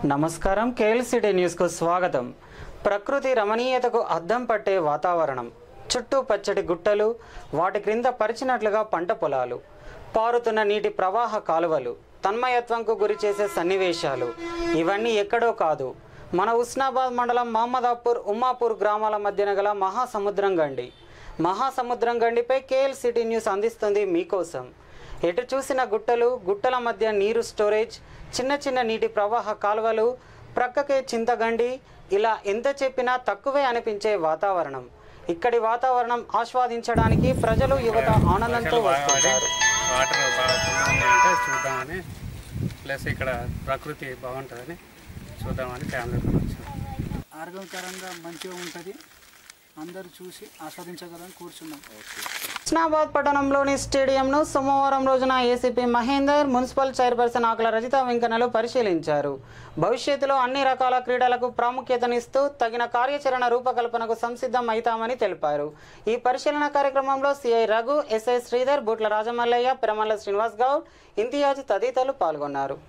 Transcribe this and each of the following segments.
నమస్కారం కేఎల్సిటీ న్యూస్కు స్వాగతం ప్రకృతి రమణీయతకు అద్దం పట్టే వాతావరణం చుట్టూ పచ్చటి గుట్టలు వాటి క్రింద పరిచినట్లుగా పంట పొలాలు పారుతున్న నీటి ప్రవాహ కాలువలు తన్మయత్వంకు గురి చేసే సన్నివేశాలు ఇవన్నీ ఎక్కడో కాదు మన ఉస్నాబాద్ మండలం మహమ్మదాపూర్ ఉమ్మాపూర్ గ్రామాల మధ్యన గల మహాసముద్రం గండి మహాసముద్రం గండిపై కేఎల్ సిటీ న్యూస్ అందిస్తుంది మీకోసం ఎటు చూసిన గుట్టలు గుట్టల మధ్య నీరు స్టోరేజ్ చిన్న చిన్న నీటి ప్రవాహ కాలువలు ప్రక్కకే చింతగండి ఇలా ఎంత చెప్పినా తక్కువే అనిపించే వాతావరణం ఇక్కడి వాతావరణం ఆస్వాదించడానికి ప్రజలు యువత ఆనందంతో వస్తుంటారు వాటర్ బాగా ఫుల్ అంటే చూద్దామని ప్లస్ ఇక్కడ ప్రకృతి బాగుంటుందని చూద్దామని ఫ్యామిలీతో వచ్చాం ఆరోగ్యకరంగా మంచిగా ఉంటుంది అందరూ చూసి ఆస్వాదించగలని కూర్చున్నాం హుస్నాబాద్ పట్టణంలోని స్టేడియంను సోమవారం రోజున ACP Mahender municipal chairperson Akula Rajitha వెంకన్నలు పరిశీలించారు భవిష్యత్తులో అన్ని రకాల క్రీడలకు ప్రాముఖ్యతనిస్తూ తగిన కార్యాచరణ రూపకల్పనకు సంసిద్ధం అవుతామని తెలిపారు ఈ పరిశీలన కార్యక్రమంలో సిఐ రఘు ఎస్ఐ శ్రీధర్ బూట్ల రాజమల్లయ్య పెరమల్ల శ్రీనివాస్ గౌడ్ ఇంతియాజ్ తదితరులు పాల్గొన్నారు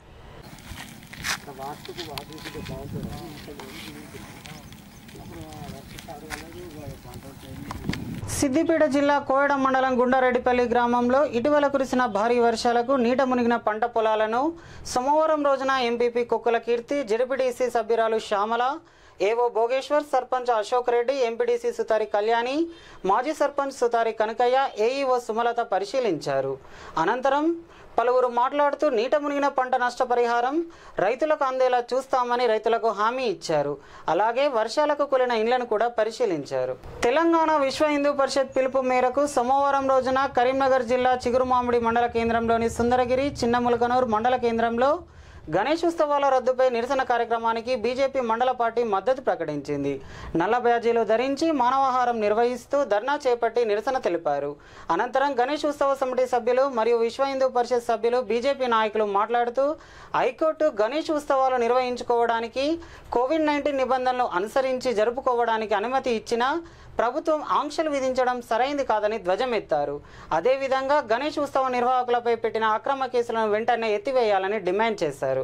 సిద్దిపేట జిల్లా కోయడ మండలం గుండారెడ్డిపల్లి గ్రామంలో ఇటీవల కురిసిన భారీ వర్షాలకు నీట మునిగిన పంట పొలాలను సోమవారం రోజున ఎంపీపీ కుక్కల కీర్తి జెడ్పీటీసీ సభ్యురాలు శ్యామల ఏవో భోగేశ్వర్ సర్పంచ్ అశోక్ రెడ్డి ఎంపీడీసీ సుతారి కళ్యాణి మాజీ సర్పంచ్ సుతారి కనకయ్య ఏఈఓ సుమలత పరిశీలించారు అనంతరం పలువురు మాట్లాడుతూ నీట మునిగిన పంట నష్టపరిహారం రైతులకు అందేలా చూస్తామని రైతులకు హామీ ఇచ్చారు అలాగే వర్షాలకు కూలిన ఇండ్లను కూడా పరిశీలించారు తెలంగాణ విశ్వ హిందూ పరిషత్ పిలుపు మేరకు సోమవారం రోజున కరీంనగర్ జిల్లా చిగురుమామిడి మండల కేంద్రంలోని సుందరగిరి చిన్నములకనూరు మండల కేంద్రంలో గణేష్ ఉత్సవాల రద్దుపై నిరసన కార్యక్రమానికి బీజేపీ మండల పార్టీ మద్దతు ప్రకటించింది నల్ల బ్యాజీలు ధరించి మానవాహారం నిర్వహిస్తూ ధర్నా చేపట్టి నిరసన తెలిపారు అనంతరం గణేష్ ఉత్సవ సమితి సభ్యులు మరియు విశ్వ హిందూ పరిషత్ సభ్యులు బీజేపీ నాయకులు మాట్లాడుతూ హైకోర్టు గణేష్ ఉత్సవాలు నిర్వహించుకోవడానికి కోవిడ్ నైన్టీన్ నిబంధనలు అనుసరించి జరుపుకోవడానికి అనుమతి ఇచ్చినా ప్రభుత్వం ఆంక్షలు విధించడం సరైంది కాదని ధ్వజమెత్తారు అదేవిధంగా గణేష్ ఉత్సవ నిర్వాహకులపై పెట్టిన అక్రమ కేసులను వెంటనే ఎత్తివేయాలని డిమాండ్ చేశారు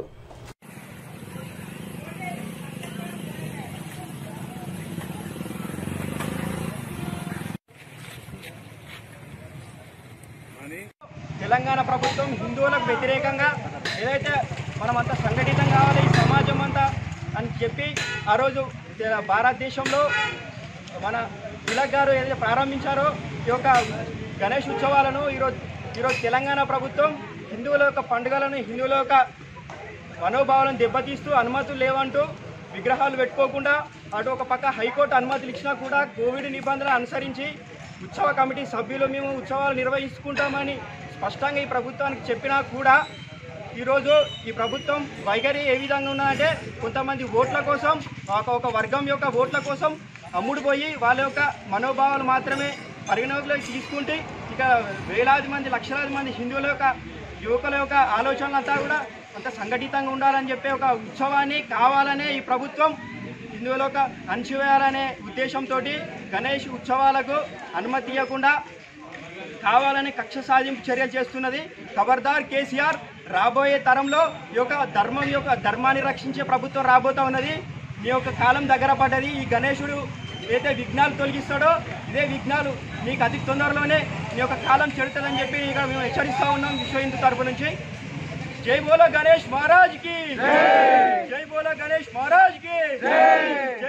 తెలంగాణ ప్రభుత్వం హిందువులకు వ్యతిరేకంగా ఏదైతే మనమంతా సంఘటితం కావాలి ఈ సమాజం అంతా అని చెప్పి ఆ రోజు తె- భారతదేశంలో మన తిలక్ గారు ఏదైతే ప్రారంభించారో ఈ యొక్క గణేష్ ఉత్సవాలను ఈరోజు ఈరోజు తెలంగాణ ప్రభుత్వం హిందువుల యొక్క పండుగలను హిందువుల యొక్క మనోభావాలను దెబ్బతీస్తూ అనుమతులు లేవంటూ విగ్రహాలు పెట్టుకోకుండా అటు ఒక పక్క హైకోర్టు అనుమతులు ఇచ్చినా కూడా కోవిడ్ నిబంధనలు అనుసరించి ఉత్సవ కమిటీ సభ్యులు మేము ఉత్సవాలు నిర్వహించుకుంటామని స్పష్టంగా ఈ ప్రభుత్వానికి చెప్పినా కూడా ఈరోజు ఈ ప్రభుత్వం వైఖరి ఏ విధంగా ఉన్నదంటే కొంతమంది ఓట్ల కోసం ఒక ఒక వర్గం యొక్క ఓట్ల కోసం అమ్ముడుపోయి వాళ్ళ యొక్క మనోభావాలు మాత్రమే పరిగణలోకి తీసుకుంటే ఇక వేలాది మంది లక్షలాది మంది హిందువుల యొక్క యువకుల యొక్క ఆలోచనలంతా కూడా అంత సంఘటితంగా ఉండాలని చెప్పే ఒక ఉత్సవాన్ని కావాలనే ఈ ప్రభుత్వం హిందువుల యొక్క అణచివేయాలనే ఉద్దేశంతో గణేష్ ఉత్సవాలకు అనుమతి ఇవ్వకుండా కావాలని కక్ష సాధింపు చర్యలు చేస్తున్నది ఖబర్దార్ కేసీఆర్ రాబోయే తరంలో ఈ యొక్క ధర్మం యొక్క ధర్మాన్ని రక్షించే ప్రభుత్వం రాబోతా ఉన్నది మీ యొక్క కాలం దగ్గర పడ్డది ఈ గణేశుడు ఏదైతే విఘ్నాలు తొలగిస్తాడో ఇదే విఘ్నాలు మీకు అతి తొందరలోనే మీ యొక్క కాలం చెడుతుందని చెప్పి ఇక్కడ మేము హెచ్చరిస్తా ఉన్నాం విశ్వ హిందూ తరపు నుంచి జై బోలో గణేష్ మహారాజ్ కి జై బోలో గణేష్ మహారాజ్ కి జై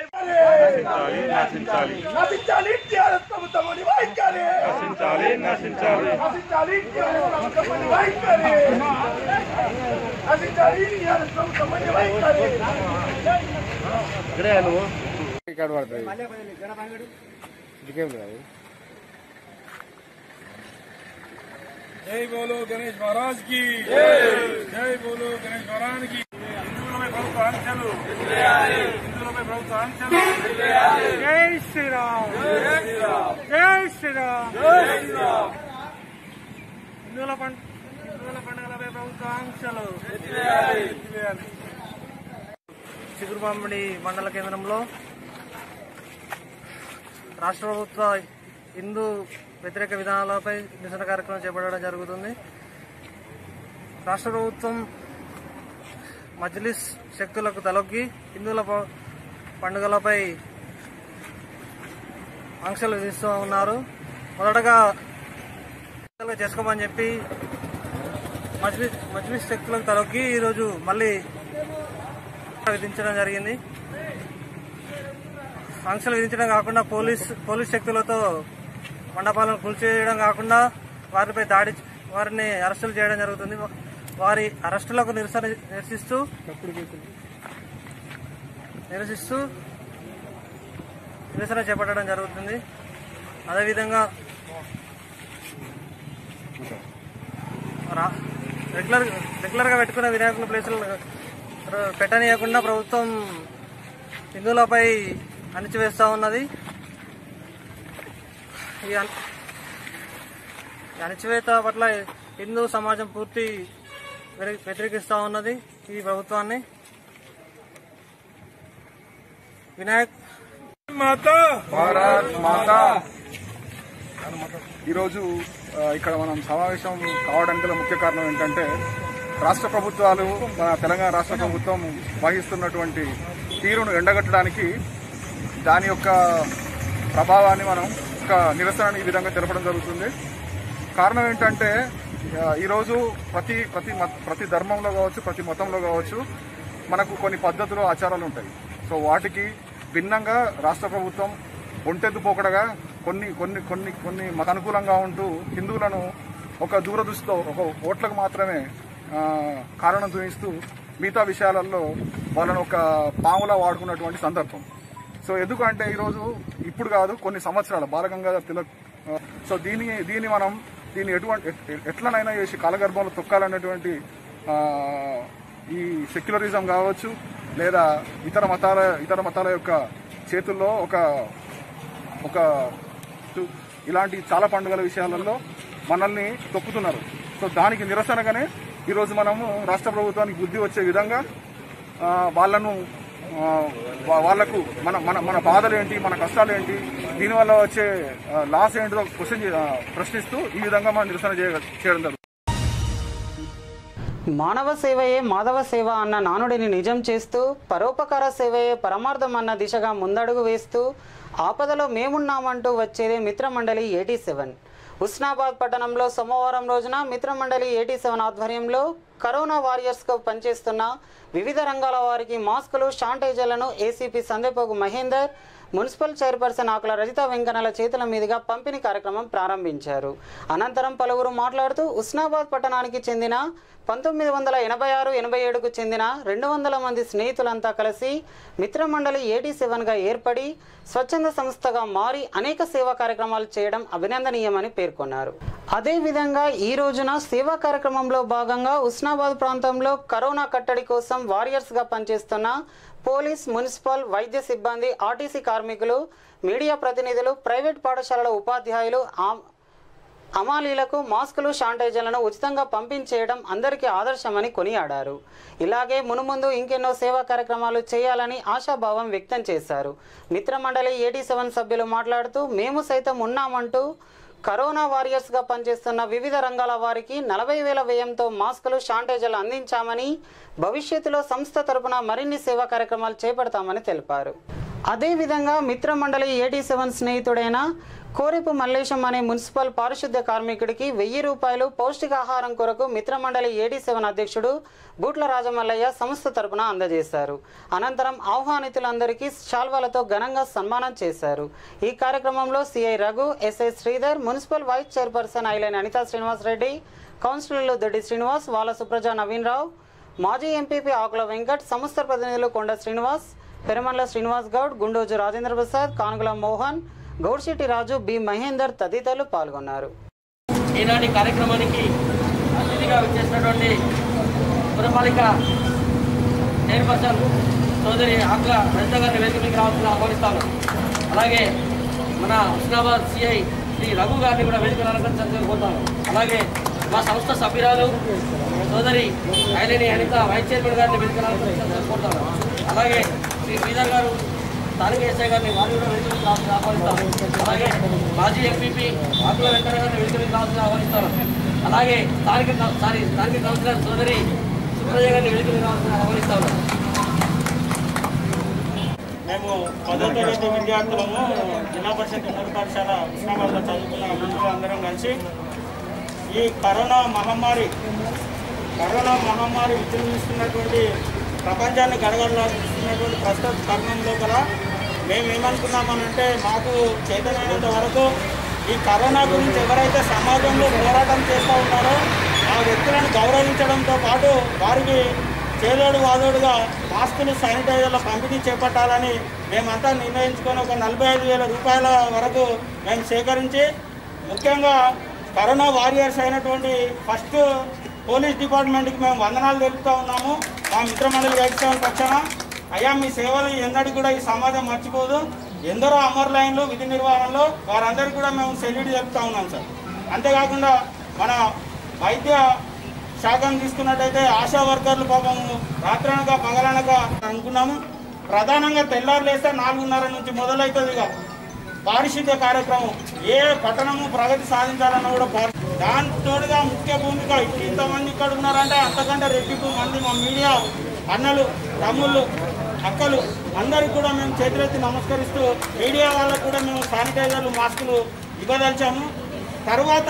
నశించాలి టీఆర్ఎస్ ప్రభుత్వం వైఖరి నశించాలి నశించాలి నశించాలి టీఆర్ఎస్ ప్రభుత్వం వైఖరి నశించాలి టీఆర్ఎస్ ప్రభుత్వం వైఖరి ఇక్కడే నువ్వు ఇక్కడ పడుతుంది ఇదికేం లేదు జై బోలో గణేష్ మహారాజ్ కి జై బోలో గణేష్ మహారాజ్ కి హిందువులపై ప్రభుత్వ ఆంక్షలు హిందువులపై ప్రభుత్వ ఆంక్షలు జై శ్రీరామ్ జై శ్రీరామ్ జై శ్రీరామ్ జై శ్రీరామ్ హిందువుల పండుగ హిందువుల పండుగలపై ప్రభుత్వ ఆంక్షలు చిగురుమామిడి మండల కేంద్రంలో రాష్ట్ర ప్రభుత్వ హిందూ వ్యతిరేక విధానాలపై నిరసన కార్యక్రమం చేపట్టడం జరుగుతుంది రాష్ట్ర ప్రభుత్వం మజ్లిస్ శక్తులకు తలొగ్గి హిందువుల ప- పండుగలపై ఆంక్షలు విధిస్తూ ఉన్నారు మొదటగా పండుగలు చేసుకోమని చెప్పి మజ్లిస్ మజ్లిస్ శక్తులకు తలొగ్గి ఈరోజు మళ్ళీ విధించడం జరిగింది ఆంక్షలు విధించడం కాకుండా పోలీస్ పోలీస్ శక్తులతో మండపాలను కూల్చేయడం కాకుండా వారిపై దాడి వారిని అరెస్టులు చేయడం జరుగుతుంది వారి అరెస్టులకు నిరసన నిరసిస్తూ నిరసిస్తూ నిరసన చేపట్టడం జరుగుతుంది అదేవిధంగా రా- రెగ్యులర్ రెగ్యులర్గా పెట్టుకున్న వినాయకుల ప్లేసులు పెట్టనీయకుండా ప్రభుత్వం హిందువులపై అణిచివేస్తూ ఉన్నది ఈ అణ- ఈ అణచివేత పట్ల హిందూ సమాజం పూర్తి వ్యతి- వ్యతిరేకిస్తూ ఉన్నది ఈ ప్రభుత్వాన్ని వినాయక్ మాతా భారత్ మాతా ఈరోజు ఆ, ఇక్కడ మనం సమావేశం కావడానికి గల ముఖ్య కారణం ఏంటంటే రాష్ట్ర ప్రభుత్వాలు మన తెలంగాణ రాష్ట్ర ప్రభుత్వం వహిస్తున్నటువంటి తీరును ఎండగట్టడానికి దాని యొక్క ప్రభావాన్ని మనం ఒక నిరసనని ఈ విధంగా తెలపడం జరుగుతుంది కారణం ఏంటంటే ఆ, ఈరోజు ప్రతి ప్రతి మత- ప్రతి ధర్మంలో కావచ్చు ప్రతి మతంలో కావచ్చు మనకు కొన్ని పద్ధతులు ఆచారాలు ఉంటాయి సో వాటికి భిన్నంగా రాష్ట్ర ప్రభుత్వం ఒంటెద్దు పోకడగా కొన్ని కొన్ని కొన్ని కొన్ని మత అనుకూలంగా ఉంటూ హిందువులను ఒక దూరదృష్టితో ఒక ఓట్లకు మాత్రమే ఆ, కారణం చూపిస్తూ మిగతా విషయాలలో వాళ్ళను ఒక పాములా వాడుకున్నటువంటి సందర్భం సో ఎందుకంటే ఈరోజు ఇప్పుడు కాదు కొన్ని సంవత్సరాలు బాలగంగాధర్ తిలక్ ఆ, సో దీని దీన్ని మనం దీన్ని ఎటువంటి ఎట్- ఎట్లనైనా చేసి కాలగర్భంలో తొక్కాలన్నటువంటి ఆ, ఈ సెక్యులరిజం కావచ్చు లేదా ఇతర మతాల ఇతర మతాల యొక్క చేతుల్లో ఒక ఒక టు- ఇలాంటి చాలా పండుగల విషయాలలో మనల్ని తొక్కుతున్నారు సో దానికి నిరసనగానే ఈరోజు మనము రాష్ట్ర ప్రభుత్వానికి బుద్ధి వచ్చే విధంగా ఆ, వాళ్ళను ఆ, వా- వాళ్లకు మన మన మన బాధలు ఏంటి మన కష్టాలు ఏంటి దీనివల్ల వచ్చే ఆ, లాస్ ఏంటిదో క్వశ్చన్ చే- ఆ, ప్రశ్నిస్తూ ఈ విధంగా మనం నిరసన చేయ- చేయడం జరుగుతుంది మానవ సేవయే మాధవ సేవ అన్న నానుడిని నిజం చేస్తూ పరోపకార సేవయే పరమార్థం అన్న దిశగా ముందడుగు వేస్తూ ఆపదలో మేమున్నామంటూ వచ్చేదే మిత్రమండలి ఎయిటీ సెవెన్ హుస్నాబాద్ పట్టణంలో సోమవారం రోజున మిత్రమండలి ఎయిటీ సెవెన్ ఆధ్వర్యంలో కరోనా వారియర్స్గా పనిచేస్తున్న వివిధ రంగాల వారికి మాస్కులు శానిటైజర్లను ACP Sandepogu Mahender municipal chairperson Akula Rajitha వెంకన్నల చేతుల మీదుగా పంపిణీ కార్యక్రమం ప్రారంభించారు అనంతరం పలువురు మాట్లాడుతూ ఉస్నాబాద్ పట్టణానికి చెందిన పంతొమ్మిది వందల ఎనభై ఆరు ఎనభై ఏడుకు చెందిన రెండు వందల మంది స్నేహితులంతా కలిసి మిత్రమండలి ఏటీ సెవెన్గా ఏర్పడి స్వచ్ఛంద సంస్థగా మారి అనేక సేవా కార్యక్రమాలు చేయడం అభినందనీయమని పేర్కొన్నారు అదేవిధంగా ఈ రోజున సేవా కార్యక్రమంలో భాగంగా ఉస్నాబాద్ ప్రాంతంలో కరోనా కట్టడి కోసం వారియర్స్గా పనిచేస్తున్న పోలీస్ మున్సిపల్ వైద్య సిబ్బంది ఆర్టీసీ కార్మికులు మీడియా ప్రతినిధులు ప్రైవేట్ పాఠశాలల ఉపాధ్యాయులు ఆ- అమాలీలకు మాస్కులు శానిటైజర్లను ఉచితంగా పంపించేయడం అందరికీ ఆదర్శమని కొనియాడారు ఇలాగే మునుముందు ఇంకెన్నో సేవా కార్యక్రమాలు చేయాలని ఆశాభావం వ్యక్తం చేశారు మిత్రమండలి ఏటీ సెవెన్ సభ్యులు మాట్లాడుతూ మేము సైతం ఉన్నామంటూ కరోనా వారియర్స్గా పనిచేస్తున్న వివిధ రంగాల వారికి నలభై వేల వ్యయంతో మాస్కులు శానిటైజర్లు అందించామని భవిష్యత్తులో సంస్థ తరపున మరిన్ని సేవా కార్యక్రమాలు చేపడతామని తెలిపారు అదేవిధంగా మిత్రమండలి ఏటీ సెవెన్ స్నేహితుడైన కోరెపు మల్లేశం అనే మున్సిపల్ పారిశుద్ధ్య కార్మికుడికి వెయ్యి రూపాయలు పౌష్టికాహారం కొరకు మిత్రమండలి ఏటీ సెవెన్ అధ్యక్షుడు బూట్ల రాజమల్లయ్య సంస్థ తరపున అందజేశారు అనంతరం ఆహ్వానితులందరికీ శాల్వాలతో ఘనంగా సన్మానం చేశారు ఈ కార్యక్రమంలో CI Raghu SI Sridhar municipal vice chairperson ఐలైన్ అనితా శ్రీనివాసరెడ్డి కౌన్సిలర్లు దొడ్డి శ్రీనివాస్ వాల సుప్రజ నవీన్ రావు మాజీ ఎంపీపీ ఆకుల వెంకట్ సంస్థ ప్రతినిధులు కొండ శ్రీనివాస్ పెరమల్ల శ్రీనివాస్ గౌడ్ గుండోజు రాజేంద్ర ప్రసాద్ కానుగుల మోహన్ గౌడ్శెట్టి రాజు బి మహేందర్ తదితరులు పాల్గొన్నారు ఈనాటి కార్యక్రమానికి అతిథిగా వచ్చేసినటువంటి పురపాలిక చైర్పర్సన్ సోదరి ఆకుల రజిత గారిని వేదిక మీదకి రావాల్సిన ఆహ్వానిస్తాను అలాగే మన హుస్నాబాద్ సిఐ శ్రీ రఘు గారిని కూడా వేదిక అలంకరించాలని కోరుతాను అలాగే మా సంస్థ సభ్యురాలు సోదరి ఐలేని అనిత వైస్ చైర్మన్ గారిని వేదిక అలంకరించాలని కోరుతాను అలాగే శ్రీ శ్రీధర్ గారు స్థానిక ఎస్ఐ గారిని వారిని కూడా వేదిక మీదకి రావాల్సిన ఆహ్వానిస్తాను అలాగే మాజీ ఎంపీపీ ఆకుల వెంకట గారిని వేదిక మీదకి రావాల్సిన ఆహ్వానిస్తాను అలాగే స్థానిక కౌ- సారీ స్థానిక కౌన్సిలర్ సోదరి సుప్రజ గారిని వెలుగులు రావాల్సిన ఆహ్వానిస్తా ఉన్నాం మేము పదో తరగతి విద్యార్థులము జిల్లా పరిషత్ ఉన్నత పాఠశాల ఉస్మానాబాద్లో చదువుకున్న మిత్రులు అందరం కలిసి ఈ కరోనా మహమ్మారి కరోనా మహమ్మారి విజృంభిస్తున్నటువంటి ప్రపంచాన్ని గడగడలాడుతున్నటువంటి ప్రస్తుత తరుణంలో గల మేము ఏమనుకున్నామనంటే మాకు చేతనైనంత వరకు ఈ కరోనా గురించి ఎవరైతే సమాజంలో పోరాటం చేస్తూ ఉన్నారో ఆ వ్యక్తులను గౌరవించడంతో పాటు వారికి చేదోడు వాదోడుగా మాస్కులు శానిటైజర్ల పంపిణీ చేపట్టాలని మేమంతా నిర్ణయించుకొని ఒక నలభై ఐదు వేల రూపాయల వరకు మేము సేకరించి ముఖ్యంగా కరోనా వారియర్స్ అయినటువంటి ఫస్ట్ పోలీస్ డిపార్ట్మెంట్కి మేము వందనాలు తెలుపుతూ ఉన్నాము మా మిత్రమండలి వైద్యసేవల పక్షాన అయ్యా మీ సేవలు ఎన్నడూ కూడా ఈ సమాజం మర్చిపోదు ఎందరో అమర్ లైన్లు విధి నిర్వహణలో వారందరికీ కూడా మేము సెల్యూట్ చెప్తా ఉన్నాం సార్ అంతేకాకుండా మన వైద్య శాఖను తీసుకున్నట్టయితే ఆశా వర్కర్లు పాపం రాత్రనక పగలనక అనుకున్నాము ప్రధానంగా తెల్లారు లేస్తే నాలుగున్నర నుంచి మొదలవుతుంది ఇక పారిశుద్ధ్య కార్యక్రమం ఏ పట్టణము ప్రగతి సాధించాలన్నా కూడా పారి- దాని తోడుగా ముఖ్య భూమిక ఇంతమంది ఇక్కడ ఉన్నారంటే అంతకంటే రెట్టింపు మంది మా మీడియా అన్నలు తమ్ముళ్ళు అక్కలు అందరికి కూడా మేము చేతులెత్తి నమస్కరిస్తూ మీడియా వాళ్ళకు కూడా మేము శానిటైజర్లు మాస్కులు ఇవ్వదలిచాము తర్వాత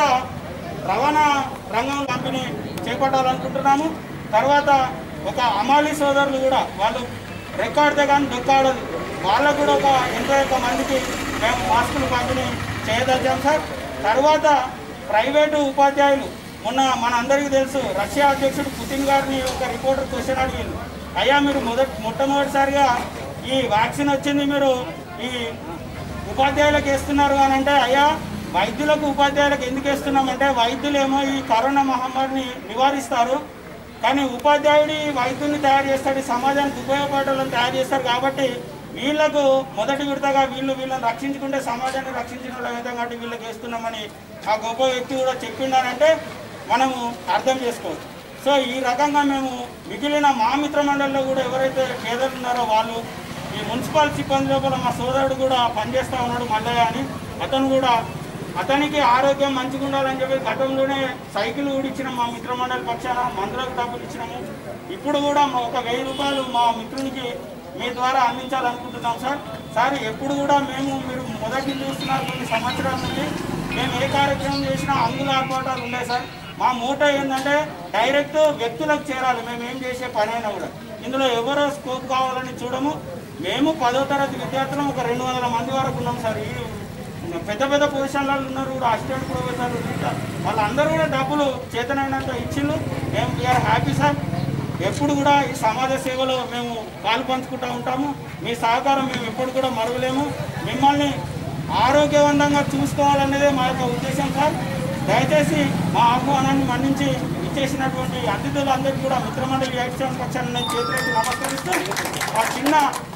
రవాణా రంగం పంపిణీ చేపట్టాలనుకుంటున్నాము తర్వాత ఒక అమాలి సోదరులు కూడా వాళ్ళు రెక్కాడితే కానీ దొక్కాడదు వాళ్ళకు కూడా ఒక ఎనభై ఒక్క మందికి మేము మాస్కులు పంపిణీ చేయదలిచాం సార్ తర్వాత ప్రైవేటు ఉపాధ్యాయులు మొన్న మన అందరికీ తెలుసు రష్యా అధ్యక్షుడు పుతిన్ గారిని ఒక రిపోర్టర్ క్వశ్చన్ అడిగింది అయ్యా మీరు మొదటి మొట్టమొదటిసారిగా ఈ వ్యాక్సిన్ వచ్చింది మీరు ఈ ఉపాధ్యాయులకు వేస్తున్నారు అని అంటే అయ్యా వైద్యులకు ఉపాధ్యాయులకు ఎందుకు వేస్తున్నామంటే వైద్యులేమో ఈ కరోనా మహమ్మారిని నివారిస్తారు కానీ ఉపాధ్యాయుడి వైద్యుల్ని తయారు చేస్తాడు ఈ సమాజానికి ఉపయోగపడాలని తయారు చేస్తారు కాబట్టి వీళ్ళకు మొదటి విడతగా వీళ్ళు వీళ్ళని రక్షించుకుంటే సమాజాన్ని రక్షించిన వాళ్ళ విధంగా కాబట్టి వీళ్ళకి వేస్తున్నామని ఆ గొప్ప వ్యక్తి కూడా చెప్పిండారంటే మనము అర్థం చేసుకోవచ్చు సో ఈ రకంగా మేము మిగిలిన మా మిత్ర మండలిలో కూడా ఎవరైతే పేదలు ఉన్నారో వాళ్ళు ఈ మున్సిపల్ సిబ్బంది లోపల మా సోదరుడు కూడా పనిచేస్తూ ఉన్నాడు మల్లయ్య అని అతను కూడా అతనికి ఆరోగ్యం మంచిగా ఉండాలని చెప్పి గతంలోనే సైకిల్ కూడా ఇచ్చినాం మా మిత్ర మండలి పక్షాన మందులకు డబ్బులు ఇచ్చినాము ఇప్పుడు కూడా మా ఒక వెయ్యి రూపాయలు మా మిత్రునికి మీ ద్వారా అందించాలనుకుంటున్నాం సార్ సార్ ఎప్పుడు కూడా మేము మీరు మొదటి చూస్తున్నారు కొన్ని సంవత్సరాల నుండి మేము ఏ కార్యక్రమం చేసినా అందులో ఆర్పాటాలు ఉన్నాయి సార్ మా మోటో ఏంటంటే డైరెక్ట్ వ్యక్తులకు చేరాలి మేము ఏం చేసే పని అయినా కూడా ఇందులో ఎవరో స్కోప్ కావాలని చూడము మేము పదో తరగతి విద్యార్థులం ఒక రెండు వందల మంది వరకు ఉన్నాం సార్ ఈ పెద్ద పెద్ద పొజిషన్లలో ఉన్నారు కూడా అసిస్టెంట్ ప్రొఫెసర్లు ఇంకా వాళ్ళందరూ కూడా డబ్బులు చేతనైనంత ఇచ్చిళ్ళు మేము వీఆర్ హ్యాపీ సార్ ఎప్పుడు కూడా ఈ సమాజ సేవలో మేము పాలు పంచుకుంటూ ఉంటాము మీ సహకారం మేము ఎప్పుడు కూడా మరవలేము మిమ్మల్ని ఆరోగ్యవంతంగా చూసుకోవాలనేదే మా యొక్క ఉద్దేశం సార్ దయచేసి మా ఆహ్వానాన్ని మన్నించి ఇచ్చేసినటువంటి అతిథులందరికీ కూడా మిత్రమండలి యాక్షన్ పక్షాన్ని నేను చేతులెత్తి నమస్కరిస్తూ ఆ చిన్న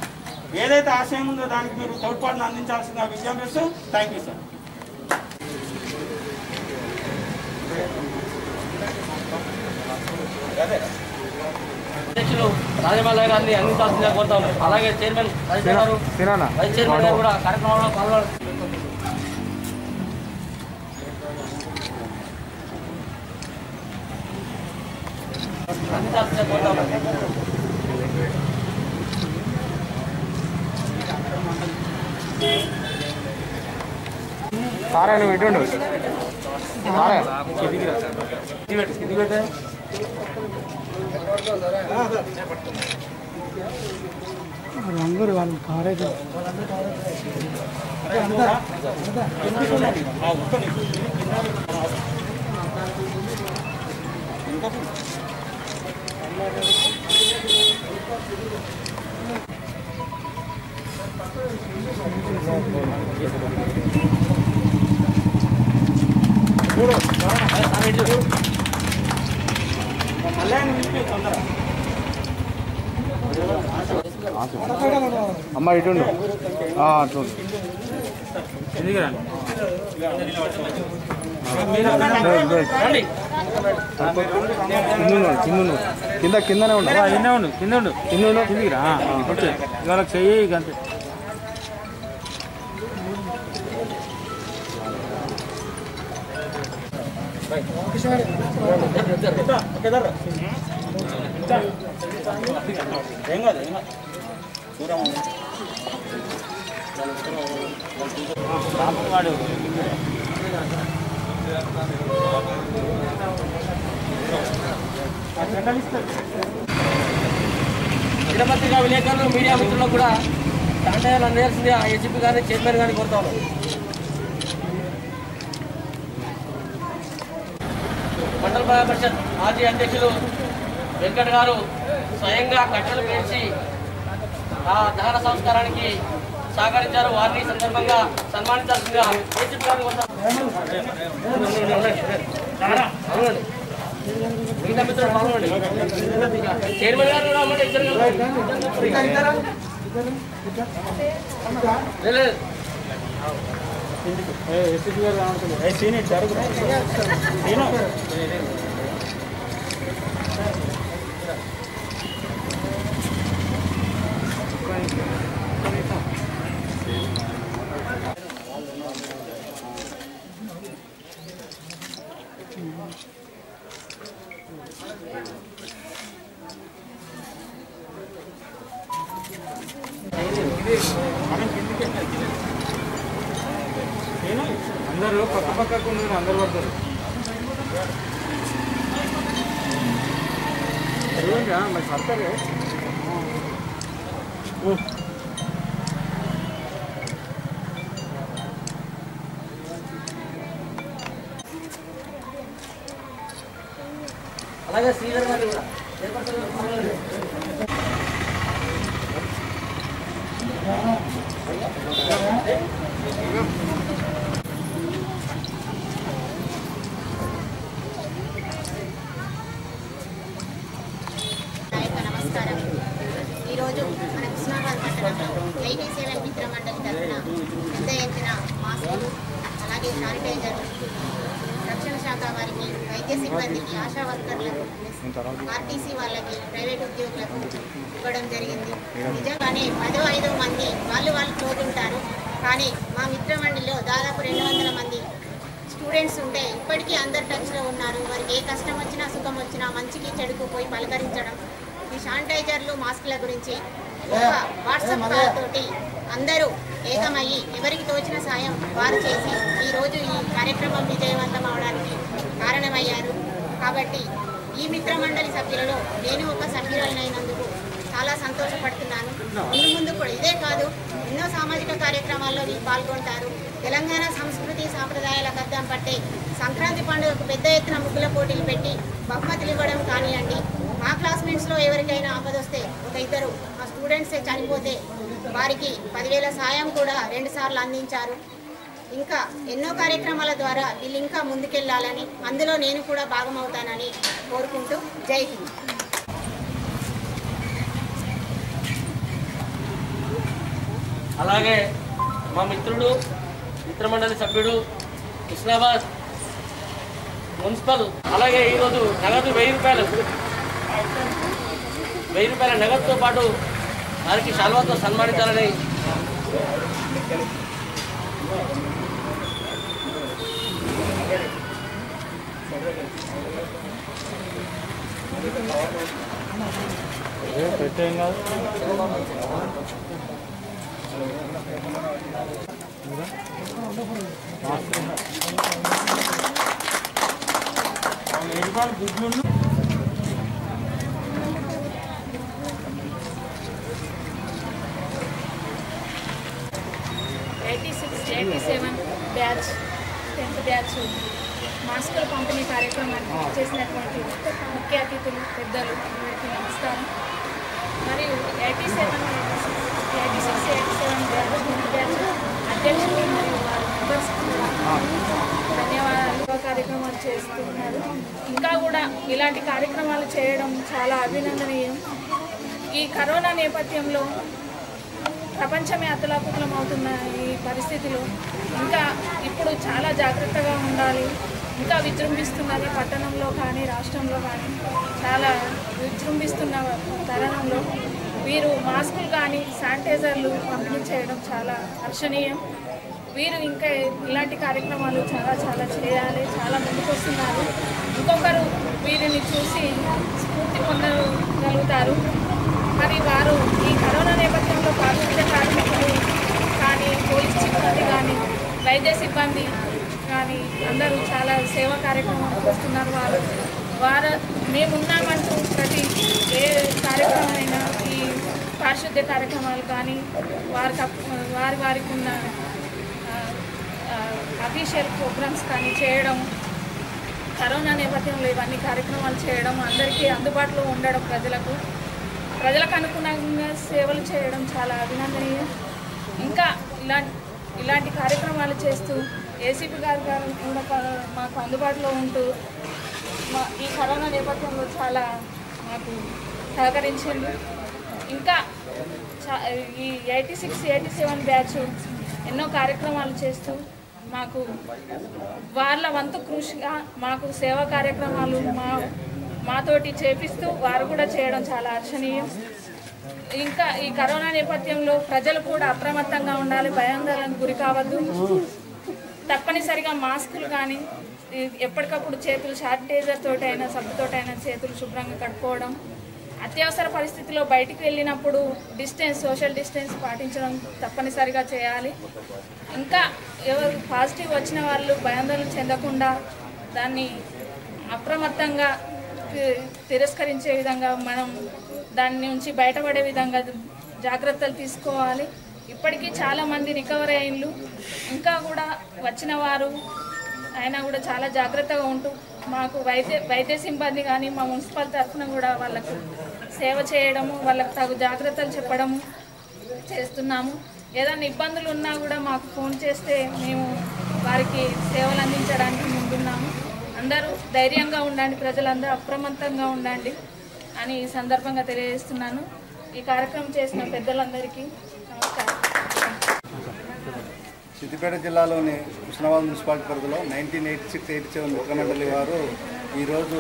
ఏదైతే ఆశయం ఉందో దానికి మీరు తోడ్పాటును అందించాల్సిందిగా విజ్ఞప్తిస్తూ థ్యాంక్ యూ సార్ అధ్యక్షులు రాజమల్లయ్య గారిని అందించాల్సిందిగా కోరుతాం అలాగే చైర్మన్ రజిత గారు వైస్ చైర్మన్ గారు కూడా కార్యక్రమంలో పాల్గొనాలి అందించాల్సిందిగా కోరుతాం సారే నువ్వు ఇటుండు సారే అందరూ వాళ్ళు కారేజ్ అమ్మ ఇటుండు ఆ, అట్లుండు రండి కింద ఉండు, కింద ఉండు. కింద కిందనే ఉండు కింద ఉండు కింద ఉండు కింద ఉండు కిందికి రా ఇవాళ చెయ్యి ఇక అంతే ఏం కాదు ఏం కాదు దూరం వాడు దినపత్రిక విలేకరులు మీడియా మిత్రులకు కూడా శానిటైజర్లు అందజేయాల్సింది ఆ ఏసీపీ గారిని చైర్మన్ గారిని కోరుతాను మండల ప్రజా పరిషత్ మాజీ అధ్యక్షులు వెంకట్ గారు స్వయంగా కట్టెలు పేర్చి ఆ దహన సంస్కారానికి సహకరించారు వారిని ఈ సందర్భంగా సన్మానించాల్సిందిగా ఏసీపీ గారిని కోరుతాను అవునండి. మిగతా మిత్రులు పాల్గొనండి చైర్మన్ గారు కూడా అమ్మంటే ఇద్దరు కదా. లేదు, లేదు. ఎస్పీ గారు కావాలి ఏ సీనియర్ జరుగు నేను నేను అందరూ పక్క పక్కకు ఉన్నారు అందరు పడతారు ఏంటా మరి పడతారు అలాగే శ్రీధర్ గారు కూడా చైర్పర్సన్ గారు పాల్గొనండి. నాయక నమస్కారం ఈరోజు మన కృష్ణాబాద్ పట్టణంలో ఎయిటీ సెవెన్ మిత్ర మండలి తరఫున పెద్ద ఎత్తున మాస్కులు అలాగే శానిటైజర్లు రక్షణ శాఖ వారికి వైద్య సిబ్బందికి ఆశా వర్కర్లకు ఆర్టీసీ వాళ్ళకి ప్రైవేట్ ఉద్యోగులకు ఇవ్వడం జరిగింది నిజంగానే పదో ఐదో మంది వాళ్ళు వాళ్ళు తోడుంటారు కానీ మా మిత్ర మండలిలో దాదాపు రెండు వందల మంది స్టూడెంట్స్ ఉంటే ఇప్పటికీ అందరు టచ్లో ఉన్నారు వారికి ఏ కష్టం వచ్చినా సుఖం వచ్చినా మంచికి చెడుకు పోయి పలకరించడం ఈ శానిటైజర్లు మాస్కుల గురించి ఒక వాట్సాప్ కాల్ తోటి అందరూ ఏకమయ్యి ఎవరికి తోచిన సాయం వారు చేసి ఈరోజు ఈ కార్యక్రమం విజయవంతం అవడానికి కారణమయ్యారు కాబట్టి ఈ మిత్ర మండలి సభ్యులలో నేను ఒక సభ్యురాలైనందుకు చాలా సంతోషపడుతున్నాను ముందు ముందు కూడా ఇదే కాదు ఎన్నో సామాజిక కార్యక్రమాల్లో వీళ్ళు పాల్గొంటారు తెలంగాణ సంస్కృతి సాంప్రదాయాల అద్దం పట్టే సంక్రాంతి పండుగకు పెద్ద ఎత్తున ముగ్గుల పోటీలు పెట్టి బహుమతులు ఇవ్వడం కానివ్వండి మా క్లాస్మేట్స్లో ఎవరికైనా ఆపదొస్తే ఒక ఇద్దరు మా స్టూడెంట్సే చనిపోతే వారికి పదివేల సాయం కూడా రెండుసార్లు అందించారు ఇంకా ఎన్నో కార్యక్రమాల ద్వారా వీళ్ళు ఇంకా ముందుకెళ్లాలని అందులో నేను కూడా భాగమవుతానని కోరుకుంటూ జై హింద్ అలాగే మా మిత్రుడు మిత్రమండలి సభ్యుడు హుస్నాబాద్ మున్సిపల్ అలాగే ఈరోజు నగదు వెయ్యి రూపాయలు వెయ్యి రూపాయల నగదుతో పాటు వారికి శాల్వాతో సన్మానించాలని పెట్టేం కాదు గుడ్లు eighty six eighty seven batch tenth batch మాస్కుల పంపిణీ కార్యక్రమాన్ని చేసినటువంటి ముఖ్య అతిథులు పెద్దలు అందరికీ నమస్కారం మరియు eighty seven eighty six eighty seven batch tenth batch అధ్యక్షులు మరియు వారి మెంబర్స్ ధన్యవాదాలు ఈ కార్యక్రమాలు చేస్తున్నారు ఇంకా కూడా ఇలాంటి కార్యక్రమాలు చేయడం చాలా అభినందనీయం ఈ కరోనా నేపథ్యంలో ప్రపంచమే అతలాకుతలం అవుతున్న ఈ పరిస్థితిలో ఇంకా ఇప్పుడు చాలా జాగ్రత్తగా ఉండాలి ఇంకా విజృంభిస్తున్నది పట్టణంలో కానీ రాష్ట్రంలో కానీ చాలా విజృంభిస్తున్న తరుణంలో వీరు మాస్కులు కానీ శానిటైజర్లు పంపిణీ చేయడం చాలా హర్షణీయం వీరు ఇంకా ఇలాంటి కార్యక్రమాలు చాలా చాలా చేయాలి చాలా ముందుకు వస్తున్నారు ఇంకొకరు వీరిని చూసి స్ఫూర్తి పొందగలుగుతారు మరి వారు ఈ కరోనా నేపథ్యంలో పారిశుద్ధ్య కార్మికులు కానీ పోలీస్ సిబ్బంది కానీ వైద్య సిబ్బంది కానీ అందరూ చాలా సేవా కార్యక్రమాలు చేస్తున్నారు వారు వారు మేమున్నామంటూ ప్రతి ఏ కార్యక్రమమైనా ఈ పారిశుద్ధ్య కార్యక్రమాలు కానీ వారికి అప్- వారి వారికి ఉన్న అఫీషియల్ ప్రోగ్రామ్స్ కానీ చేయడం కరోనా నేపథ్యంలో ఇవన్నీ కార్యక్రమాలు చేయడం అందరికీ అందుబాటులో ఉండడం ప్రజలకు ప్రజలకు అనుగుణంగా సేవలు చేయడం చాలా అభినందనీయం ఇంకా ఇలాంటి ఇలాంటి కార్యక్రమాలు చేస్తూ ఏసీపీ గారు గారు కూడా ప- మాకు అందుబాటులో ఉంటూ మా ఈ కరోనా నేపథ్యంలో చాలా మాకు సహకరించింది ఇంకా చా- ఈ eighty six eighty seven batch ఎన్నో కార్యక్రమాలు చేస్తూ మాకు వాళ్ళ వంతు కృషిగా మాకు సేవా కార్యక్రమాలు మా మాతోటి చేపిస్తూ వారు కూడా చేయడం చాలా హర్షణీయం ఇంకా ఈ కరోనా నేపథ్యంలో ప్రజలు కూడా అప్రమత్తంగా ఉండాలి భయాందోళనకు గురి కావద్దు తప్పనిసరిగా మాస్కులు కానీ ఈ- ఎప్పటికప్పుడు చేతులు శానిటైజర్ తోటైనా సబ్బుతోటైనా చేతులు శుభ్రంగా కడుక్కోవడం అత్యవసర పరిస్థితిలో బయటికి వెళ్ళినప్పుడు డిస్టెన్స్ సోషల్ డిస్టెన్స్ పాటించడం తప్పనిసరిగా చేయాలి ఇంకా ఎవరు పాజిటివ్ వచ్చిన వాళ్ళు భయాందోళన చెందకుండా దాన్ని అప్రమత్తంగా తి- తిరస్కరించే విధంగా మనం దాని నుంచి బయటపడే విధంగా జాగ్రత్తలు తీసుకోవాలి ఇప్పటికీ చాలామంది రికవరీ అయిన్లు ఇంకా కూడా వచ్చిన వారు అయినా కూడా చాలా జాగ్రత్తగా ఉంటూ మాకు వైద్య వైద్య సిబ్బంది కానీ మా మున్సిపల్ తరఫున కూడా వాళ్ళకు సేవ చేయడము వాళ్ళకు తగు జాగ్రత్తలు చెప్పడము చేస్తున్నాము ఏదైనా ఇబ్బందులు ఉన్నా కూడా మాకు ఫోన్ చేస్తే మేము వారికి సేవలు అందించడానికి ముందున్నాము అందరూ ధైర్యంగా ఉండండి ప్రజలందరూ అప్రమత్తంగా ఉండండి అని ఈ సందర్భంగా తెలియజేస్తున్నాను ఈ కార్యక్రమం చేసిన పెద్దలందరికీ నమస్కారం సిద్దిపేట జిల్లాలోని హుస్నాబాద్ మున్సిపాలిటీ పరిధిలో nineteen eighty six eighty seven ముఖ్యమండలి వారు ఈరోజు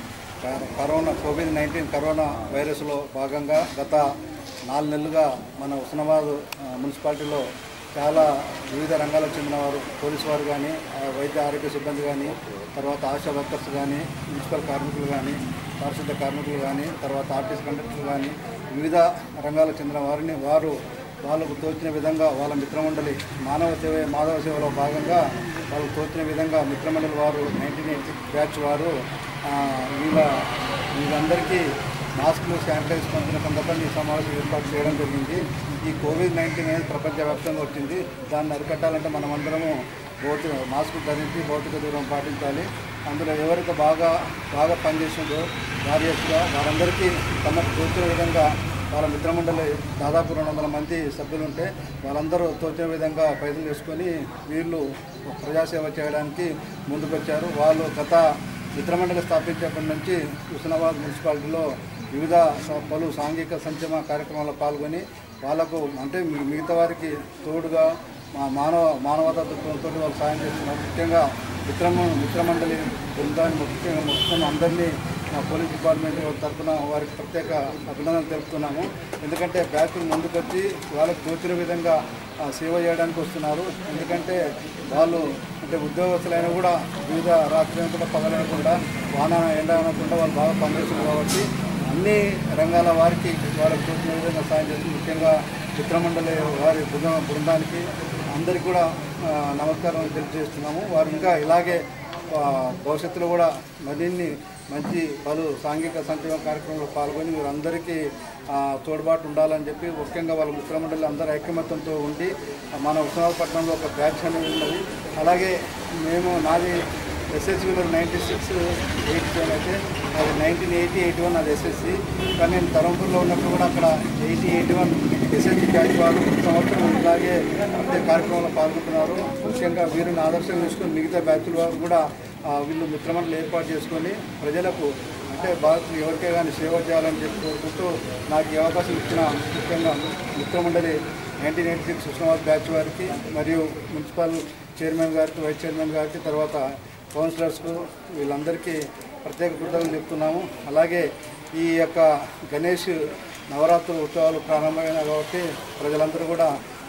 క- కరోనా కోవిడ్ నైన్టీన్ కరోనా వైరస్లో భాగంగా గత నాలుగు నెలలుగా మన హుస్నాబాద్ ఆ, మున్సిపాలిటీలో చాలా వివిధ రంగాలకు చెందిన వారు పోలీసు వారు కానీ ఆ, వైద్య ఆరోగ్య సిబ్బంది కానీ తర్వాత ఆశా వర్కర్స్ కానీ మున్సిపల్ కార్మికులు కానీ పారిశుద్ధ కార్మికులు కానీ తర్వాత ఆర్టీసీ కండక్టర్లు కానీ వివిధ రంగాలకు చెందిన వారిని వారు వాళ్ళకు తోచిన విధంగా వాళ్ళ మిత్రమండలి మానవ సేవ మాధవ సేవలో భాగంగా వాళ్ళకు తోచిన విధంగా మిత్రమండలి వారు నైన్టీన్ ఎయిటీ బ్యాచ్ వారు ఆ, వీళ్ళ వీళ్ళందరికీ మాస్కులు శానిటైజ్ పంపిన సందర్భంగా ఈ సమావేశం ఏర్పాటు చేయడం జరిగింది ఈ కోవిడ్ నైన్టీన్ అనేది ప్రపంచవ్యాప్తంగా వచ్చింది దాన్ని అరికట్టాలంటే మనమందరము భౌతిక మాస్క్ ధరించి భౌతిక దూరం పాటించాలి అందులో ఎవరికి బాగా బాగా పనిచేసిందో వారియర్స్గా వారందరికీ తమకు తోచిన విధంగా వాళ్ళ మిత్రమండలి దాదాపు రెండు వందల మంది సభ్యులు ఉంటే వాళ్ళందరూ తోచిన విధంగా ప్రయత్నం చేసుకొని వీళ్ళు ప్రజాసేవ చేయడానికి ముందుకొచ్చారు వాళ్ళు గత మిత్రమండలి స్థాపించేప్పటి నుంచి హుస్నాబాద్ మున్సిపాలిటీలో వివిధ స- పలు సాంఘిక సంక్షేమ కార్యక్రమాల్లో పాల్గొని వాళ్ళకు అంటే మి- మిగతా వారికి తోడుగా మా మానవ మానవతా దృక్పథంతో వాళ్ళు సాయం చేస్తున్నారు ముఖ్యంగా మిత్రమ మిత్రమండలి బృందాన్ని ముఖ్యంగా మొత్తం అందరినీ మా పోలీస్ డిపార్ట్మెంట్ తరఫున వారికి ప్రత్యేక అభినందనలు తెలుపుతున్నాము ఎందుకంటే బ్యాచ్లు ముందుకొచ్చి వాళ్ళకు తోచిన విధంగా ఆ, సేవ చేయడానికి వస్తున్నారు ఎందుకంటే వాళ్ళు అంటే ఉద్యోగస్తులైనా కూడా వివిధ రాత్రి కూడా పగలనకుండా వాన ఎండ అనకుండా వాళ్ళు బాగా పనిచేస్తున్నారు కాబట్టి అన్ని రంగాల వారికి వాళ్ళకి తోచిన విధంగా సాయం చేస్తుంది ముఖ్యంగా మిత్రమండలి వారి బృంద బృందానికి అందరికీ కూడా ఆ, నమస్కారం తెలియజేస్తున్నాము వారు ఇంకా ఇలాగే ఆ, భవిష్యత్తులో కూడా మరిన్ని మంచి పలు సాంఘిక సంక్షేమ కార్యక్రమంలో పాల్గొని వీరందరికీ ఆ, తోడ్పాటు ఉండాలని చెప్పి ముఖ్యంగా వాళ్ళ మిత్రమండలి అందరూ ఐక్యమత్యంతో ఉండి మన ఉస్మానాబాద్పట్నంలో ఒక బ్యాచ్ అనేది ఉన్నది అలాగే మేము నాది ఎస్ఎస్సీలో నైంటీ సిక్స్ ఎయిటీ సెవెన్ అయితే అది నైన్టీన్ ఎయిటీ ఎయిటీ వన్ అది ఎస్ఎస్సి కానీ నేను ధర్మపూర్లో ఉన్నప్పుడు కూడా అక్కడ eighty eighty one SSC batch వాళ్ళు ఈ సంవత్సరం ఇలాగే ప్రత్యేక కార్యక్రమంలో పాల్గొంటున్నారు ముఖ్యంగా వీరిని ఆదర్శంగా తీసుకొని మిగతా బ్యాచ్ల వారు కూడా ఆ, వీళ్ళు మిత్రమండలి ఏర్పాటు చేసుకొని ప్రజలకు అంటే బాధితులు ఎవరికే కానీ సేవ చేయాలని చెప్పి కోరుకుంటూ నాకు ఈ అవకాశం ఇచ్చిన ముఖ్యంగా మిత్రమండలి నైన్టీన్ ఎయిటీ సిక్స్ ఉస్మాబాద్ బ్యాచ్ వారికి మరియు మున్సిపల్ చైర్మన్ గారికి వైస్ చైర్మన్ గారికి తర్వాత కౌన్సిలర్స్కు వీళ్ళందరికీ ప్రత్యేక కృతజ్ఞతలు చెప్తున్నాము అలాగే ఈ యొక్క గణేష్ నవరాత్రుల ఉత్సవాలు ప్రారంభమైనాయి కాబట్టి ప్రజలందరూ కూడా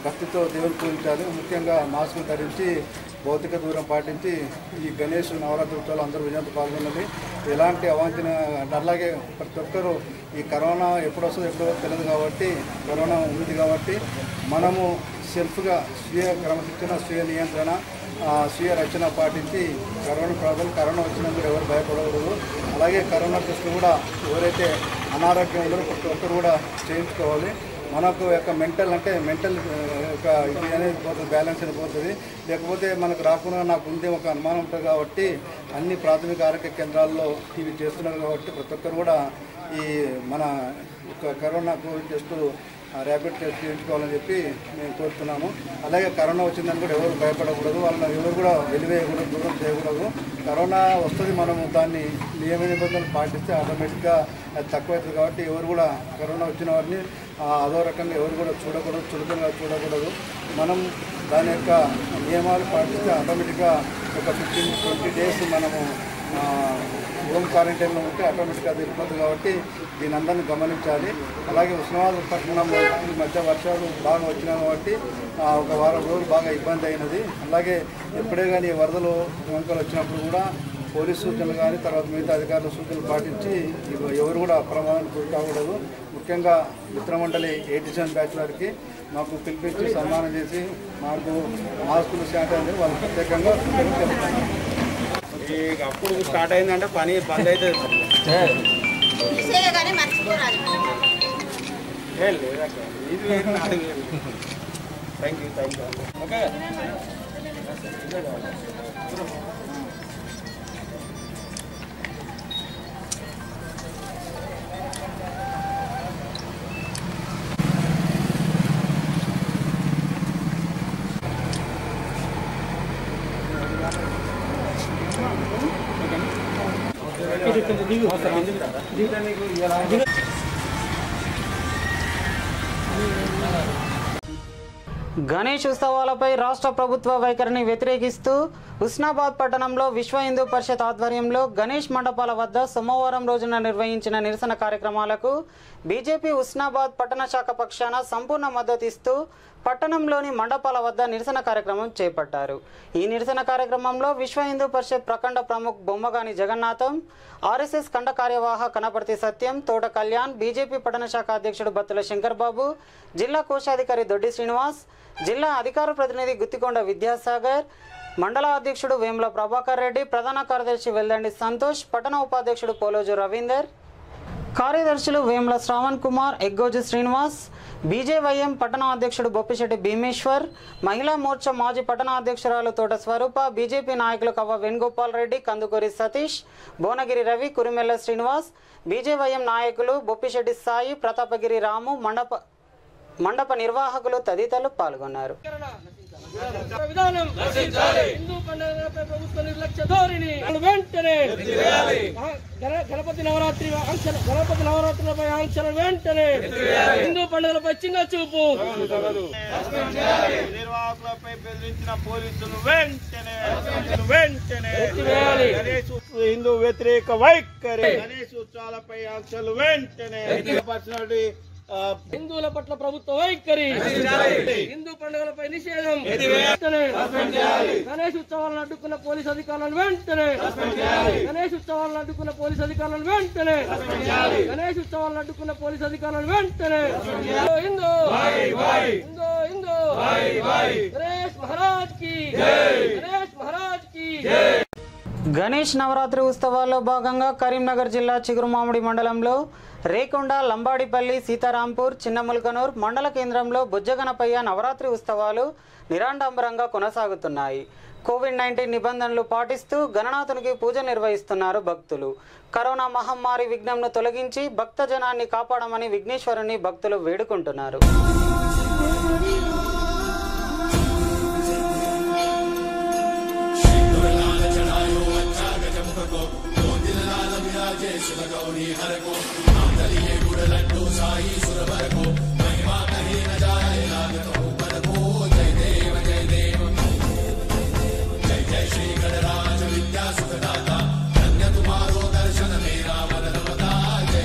భక్తితో దేవుని పూజించాలి ముఖ్యంగా మాస్కులు ధరించి భౌతిక దూరం పాటించి ఈ గణేష్ నవరాత్రి ఉత్సవాలు అందరూ విజయంతో పాల్గొనాలి ఎలాంటి అవాంఛన అలాగే ప్రతి ఒక్కరూ ఈ కరోనా ఎప్పుడు వస్తుందో ఎప్పుడో తెలియదు కాబట్టి కరోనా ఉంది కాబట్టి మనము సెల్ఫ్గా స్వీయ క్రమశిక్షణ స్వీయ నియంత్రణ ఆ, స్వీయ రక్షణ పాటించి కరోనా ప్రజలు కరోనా వచ్చినందుకు ఎవరు భయపడకూడదు అలాగే కరోనా టెస్టులు కూడా ఎవరైతే అనారోగ్యం ఉన్నారో ప్రతి ఒక్కరు కూడా చేయించుకోవాలి మనకు యొక్క మెంటల్ అంటే మెంటల్ ఒక ఇది అనేది పోతుంది బ్యాలెన్స్ అనేది పోతుంది లేకపోతే మనకు రాకుండా నాకు ఉంది ఒక అనుమానం ఉంటుంది కాబట్టి అన్ని ప్రాథమిక ఆరోగ్య కేంద్రాల్లో ఇవి చేస్తున్నారు కాబట్టి ప్రతి ఒక్కరు కూడా ఈ మన ఒక corona Covid test rapid test చేయించుకోవాలని చెప్పి మేము కోరుతున్నాము అలాగే కరోనా వచ్చిందని కూడా ఎవరు భయపడకూడదు వాళ్ళని ఎవరు కూడా వెలివేయకూడదు దూరం చేయకూడదు కరోనా వస్తుంది మనము దాన్ని నియమ నిబంధనలు పాటిస్తే ఆటోమేటిక్గా అది తక్కువవుతుంది కాబట్టి ఎవరు కూడా కరోనా వచ్చిన వారిని ఆ, అదో రకంగా ఎవరు కూడా చూడకూడదు చులకనగా చూడకూడదు మనం దాని యొక్క నియమాలు పాటిస్తే ఆటోమేటిక్గా ఒక ఫిఫ్టీన్ ట్వంటీ డేస్ మనము ఆ, హోమ్ క్వారంటైన్లో ఉంటే ఆటోమేటిక్గా అది వెళ్ళిపోతుంది కాబట్టి దీని అందరిని గమనించాలి అలాగే ఉస్మానాబాద్ పట్టణంలో ఈ మధ్య వర్షాలు బాగా వచ్చినాయి కాబట్టి ఆ, ఒక వారం రోజులు బాగా ఇబ్బంది అయినది అలాగే ఎప్పుడే కానీ వరదలు వంకలు వచ్చినప్పుడు కూడా పోలీస్ సూచనలు కానీ తర్వాత మిగతా అధికారుల సూచనలు పాటించి ఇవ- ఎవరు కూడా ప్రమాదానికి గురి కాకూడదు ముఖ్యంగా మిత్రమండలి ఎయిటీ సెవెన్ బ్యాచ్ వారికి మాకు పిలిపించి సన్మానం చేసి మాకు మాస్కులు శానిటైజర్ వాళ్ళు ప్రత్యేకంగా తెలుపుతున్నాను. అప్పుడు స్టార్ట్ అయిందంటే పని బంద్ అవుతుంది తీసేయ కానీ మర్చిపోరాదు ఇది వేరు, నాది వేరు. Thank you thank you okay Ganesh ఉత్సవాలపై రాష్ట్ర ప్రభుత్వ వైఖరిని వ్యతిరేకిస్తూ హుస్నాబాద్ పట్టణంలో విశ్వ హిందూ పరిషత్ ఆధ్వర్యంలో గణేష్ మండపాల వద్ద సోమవారం రోజున నిర్వహించిన నిరసన కార్యక్రమాలకు బీజేపీ హుస్నాబాద్ పట్టణ శాఖ పక్షాన సంపూర్ణ మద్దతు ఇస్తూ పట్టణంలోని మండపాల వద్ద నిరసన కార్యక్రమం చేపట్టారు ఈ నిరసన కార్యక్రమంలో విశ్వ హిందూ పరిషత్ ప్రఖండ ప్రముఖ్ బొమ్మగాని జగన్నాథం ఆర్ఎస్ఎస్ ఖండ కార్యవాహ కనపర్తి సత్యం తోట కళ్యాణ్ బీజేపీ పట్టణ శాఖ అధ్యక్షుడు బత్తుల శంకర్ బాబు జిల్లా కోశాధికారి దొడ్డి శ్రీనివాస్ జిల్లా అధికార ప్రతినిధి గుత్తికొండ విద్యాసాగర్ మండల అధ్యక్షుడు వేముల ప్రభాకర్ రెడ్డి ప్రధాన కార్యదర్శి వెల్దండి సంతోష్ పట్టణ ఉపాధ్యక్షుడు పోలోజు రవీందర్ కార్యదర్శులు వేముల శ్రావణ్ కుమార్ ఎగ్గోజు శ్రీనివాస్ బీజేవైఎం పట్టణ అధ్యక్షుడు బొప్పిశెట్టి భీమేశ్వర్ మహిళా మోర్చా మాజీ పట్టణ అధ్యక్షురాలు తోట స్వరూప బీజేపీ నాయకులు కవ్వ వేణుగోపాల్ రెడ్డి కందుకూరి సతీష్ భువనగిరి రవి కురిమెల్ల శ్రీనివాస్ బీజేవైఎం నాయకులు బొప్పిశెట్టి సాయి ప్రతాపగిరి రాము మండప మండప నిర్వాహకులు తదితరులు పాల్గొన్నారు విధానం హిందూ పండుగలపై ప్రభుత్వ నిర్లక్ష్య ధోరణి వెంటనే గణ- గణపతి నవరాత్రి ఆంక్షలు గణపతి నవరాత్రులపై ఆంక్షలు వెంటనే హిందూ పండుగలపై చిన్న చూపు నిర్వాహకులపై బెదిరించిన పోలీసులు వెంటనే వెంటనే ఎత్తివేయాలి. గణేష్ ఉత్సవ హిందూ వ్యతిరేక వైఖరి గణేష్ ఉత్సవాలపై ఆంక్షలు వెంటనే పర్సనాలిటీ హిందువుల పట్ల ప్రభుత్వ వైఖరి హిందూ పండుగలపై నిషేధం వెంటనే గణేష్ ఉత్సవాలను అడ్డుకున్న పోలీస్ అధికారులను వెంటనే గణేష్ ఉత్సవాలను అడ్డుకున్న పోలీస్ అధికారులను వెంటనే గణేష్ ఉత్సవాలను అడ్డుకున్న పోలీస్ అధికారులను వెంటనే హిందూ హిందూ హిందూ గణేష్ మహారాజ్ కి గణేష్ మహారాజ్ కి గణేష్ నవరాత్రి ఉత్సవాల్లో భాగంగా కరీంనగర్ జిల్లా చిగురుమామిడి మండలంలో రేకొండ లంబాడిపల్లి సీతారాంపూర్ చిన్నముల్కనూర్ మండల కేంద్రంలో బుజ్జగనపయ్య నవరాత్రి ఉత్సవాలు నిరాడంబరంగా కొనసాగుతున్నాయి కోవిడ్ నైన్టీన్ నిబంధనలు పాటిస్తూ గణనాథునికి పూజ నిర్వహిస్తున్నారు భక్తులు కరోనా మహమ్మారి విఘ్నంను తొలగించి భక్తజనాన్ని కాపాడమని విఘ్నేశ్వరుని భక్తులు వేడుకుంటున్నారు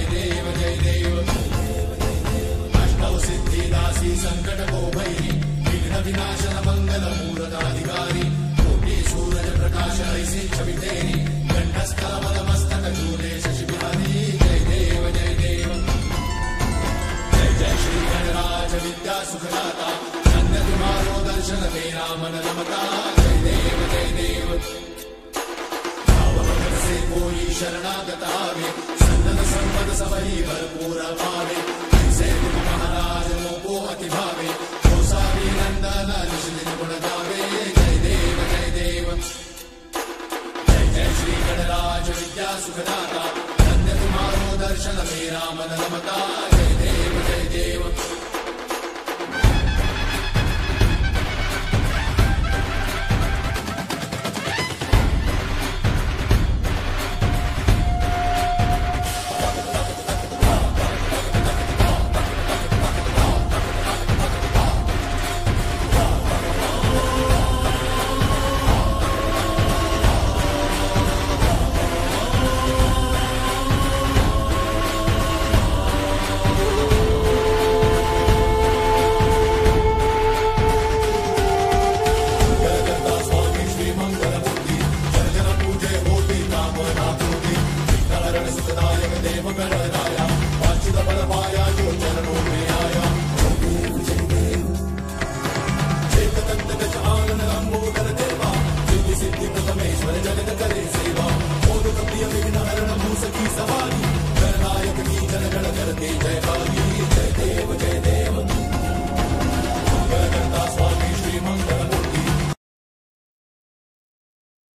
संकट को भई सुखदाता धन्य तुम्हारो दर्शन मेरा मन रमता